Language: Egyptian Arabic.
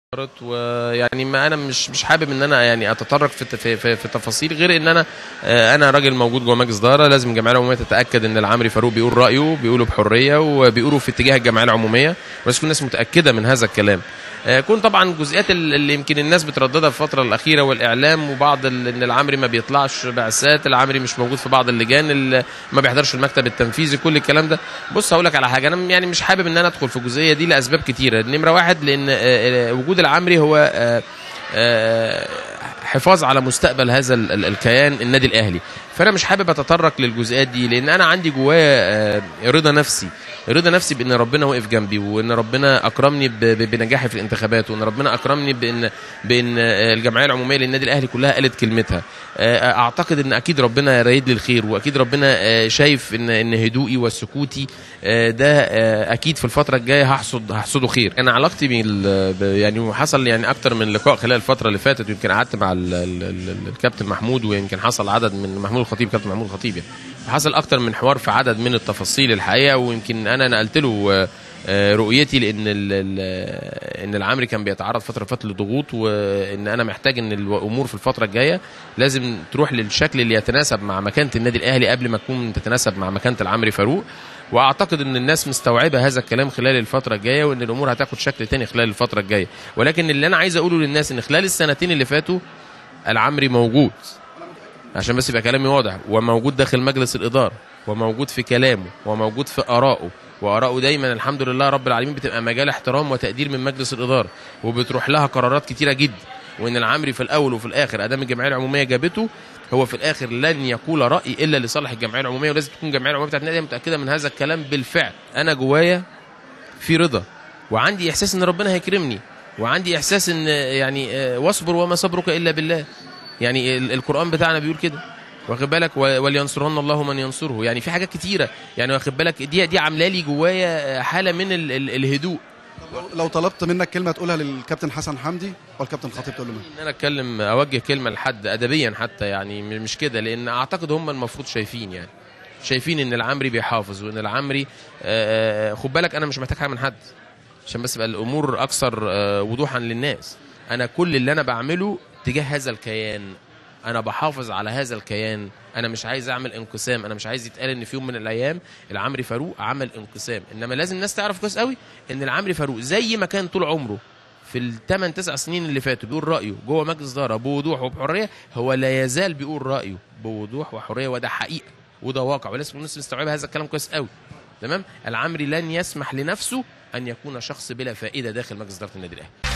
ويعني ما انا مش مش حابب ان انا يعني اتطرق في في في, في تفاصيل غير ان انا آه، انا راجل موجود جوه مجلس اداره لازم الجمعيه العموميه تتاكد ان العمري فاروق بيقول رايه بيقوله بحريه وبيقوله في اتجاه الجمعيه العموميه ولازم تكون الناس متاكده من هذا الكلام آه، كون طبعا الجزئيات اللي يمكن الناس بترددها في الفتره الاخيره والاعلام وبعض ال- ان العمري ما بيطلعش بعثات العمري مش موجود في بعض اللجان اللي ما بيحضرش المكتب التنفيذي كل الكلام ده بص هقول لك على حاجه انا يعني مش حابب ان انا ادخل في الجزئيه دي لاسباب كتيره نمره واحد لان آه، آه، وجود العمري هو آه، آه، حفاظ على مستقبل هذا ال- ال- الكيان النادي الاهلي فانا مش حابب اتطرق للجزئيات دي لان انا عندي جوايا آه، رضا نفسي رضا نفسي بان ربنا وقف جنبي وان ربنا اكرمني ب- ب- بنجاحي في الانتخابات وان ربنا اكرمني بان بان آه، الجمعيه العموميه للنادي الاهلي كلها قالت كلمتها آه، اعتقد ان اكيد ربنا رايد لي الخير واكيد ربنا آه، شايف ان ان هدوئي وسكوتي آه، ده آه، اكيد في الفتره الجايه هحصد هحصده خير انا علاقتي بال ب- يعني حصل يعني اكتر من لقاء خلال الفتره اللي فاتت ويمكن قعدت مع ال- ال- ال- الكابتن محمود ويمكن حصل عدد من محمود الخطيب كابتن محمود الخطيب يعني حصل اكتر من حوار في عدد من التفاصيل الحقيقه ويمكن انا نقلت له آه، آه، رؤيتي لان ال- ال- ان العمري كان بيتعرض فتره فاتت لضغوط وان انا محتاج ان الامور في الفتره الجايه لازم تروح للشكل اللي يتناسب مع مكانه النادي الاهلي قبل ما تكون تتناسب مع مكانه العمري فاروق واعتقد ان الناس مستوعبه هذا الكلام خلال الفتره الجايه وان الامور هتاخد شكل تاني خلال الفتره الجايه ولكن اللي انا عايز اقوله للناس ان خلال السنتين اللي فاتوا العمري موجود عشان بس يبقى كلامي واضح وموجود داخل مجلس الإدارة وموجود في كلامه وموجود في آرائه وآرائه دايما الحمد لله رب العالمين بتبقى مجال احترام وتقدير من مجلس الإدارة وبتروح لها قرارات كتيرة جدا وإن العمري في الأول وفي الآخر أدام الجمعية العمومية جابته هو في الآخر لن يقول رأي إلا لصالح الجمعية العمومية ولازم تكون الجمعية العمومية بتاعت النادي متأكدة من هذا الكلام بالفعل أنا جوايا في رضا وعندي إحساس إن ربنا هيكرمني وعندي إحساس إن يعني آه، واصبر وما صبرك إلا بالله يعني ال- القرآن بتاعنا بيقول كده واخد بالك و- ولينصرن الله من ينصره يعني في حاجات كتيره يعني واخد بالك دي دي عامله لي جوايا حاله من ال ال الهدوء لو- لو طلبت منك كلمه تقولها للكابتن حسن حمدي والكابتن خطيب تقول له مين؟ ان انا اتكلم اوجه كلمه لحد ادبيا حتى يعني م- مش كده لان اعتقد هم المفروض شايفين يعني شايفين ان العمري بيحافظ وان العمري آه، خد بالك انا مش محتاج حاجه من حد عشان بس يبقى الامور اكثر آه، وضوحا للناس انا كل اللي انا بعمله تجاه هذا الكيان انا بحافظ على هذا الكيان انا مش عايز اعمل انقسام انا مش عايز يتقال ان في يوم من الايام العمري فاروق عمل انقسام انما لازم الناس تعرف كويس قوي ان العمري فاروق زي ما كان طول عمره في الثمان تسع سنين اللي فاتوا بيقول رايه جوه مجلس اداره بوضوح وبحريه هو لا يزال بيقول رايه بوضوح وحريه وده حقيقه وده واقع ولازم الناس مستوعبه هذا الكلام كويس قوي تمام العمري لن يسمح لنفسه ان يكون شخص بلا فائده داخل مجلس اداره النادي الاهلي